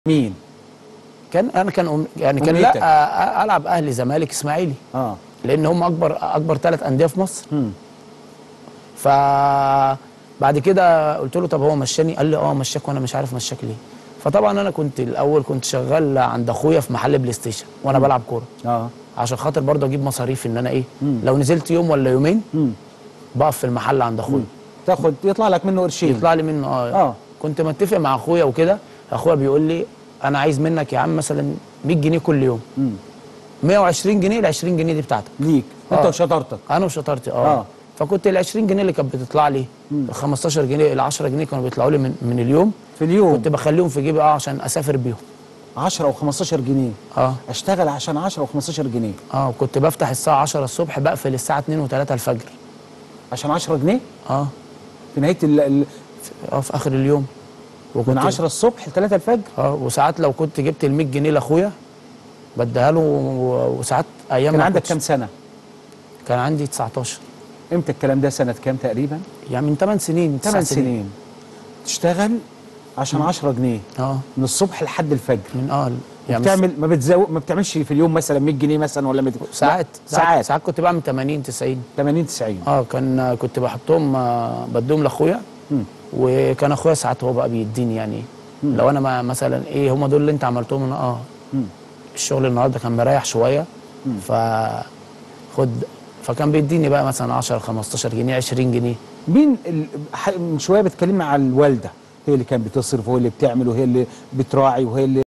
مين كان انا كان أم- يعني كان أمنيتك. لا أ- العب اهلي زمالك اسماعيلي اه لان هم اكبر اكبر ثلاث انديه في مصر مم. ف بعد كده قلت له طب هو مشاني قال لي اه مشاك وانا مش عارف مشاك ليه فطبعا انا كنت الاول كنت شغال عند اخويا في محل بلاي ستيشن وانا بلعب كوره اه عشان خاطر برضه اجيب مصاريف ان انا ايه لو نزلت يوم ولا يومين مم. بقف في المحل عند اخويا تاخد يطلع لك منه قرشين يطلع لي منه اه, آه. كنت متفق مع اخويا وكده اخويا بيقول لي انا عايز منك يا عم مثلا 100 جنيه كل يوم مم. 120 جنيه ال 20 جنيه دي بتاعتك ليك انت آه. وشطارتك انا وشطارتي اه, آه. آه. فكنت ال 20 جنيه اللي كانت بتطلع لي ال 15 جنيه ال 10 جنيه كانوا بيطلعوا لي من, من اليوم في اليوم كنت بخليهم في جيبي اه عشان اسافر بيهم 10 او 15 جنيه اه اشتغل عشان 10 او 15 جنيه اه كنت بفتح الساعه 10 الصبح بقفل الساعه 2 و3 الفجر عشان 10 جنيه اه في نهايه ال... ال... اه في اخر اليوم من 10 الصبح ل 3 الفجر اه وساعات لو كنت جبت ال 100 جنيه لاخويا بديها له و- وساعات ايام كان ما عندك كنتش- كام سنه كان عندي 19 امتى الكلام ده سنه كام تقريبا يعني من 8 سنين 9 8 سنين تشتغل عشان 10 جنيه اه من الصبح لحد الفجر من اه يعني بتعمل ما بتزو... ما بتعملش في اليوم مثلا 100 جنيه مثلا ولا 100 ساعات لا، ساعات ساعات كنت بعمل 80 90 80 90 اه كان كنت بحطهم آه، بديهم لاخويا مم. وكان اخويا ساعات هو بقى بيديني يعني لو انا ما مثلا ايه هم دول اللي انت عملتهم انا اه مم. الشغل النهارده كان مريح شويه ف خد فكان بيديني بقى مثلا 10 15 جنيه 20 جنيه مين ال... ح- من شويه بتكلمنا على الوالده هي اللي كانت بتصرف وهي اللي بتعمل وهي اللي بتراعي وهي اللي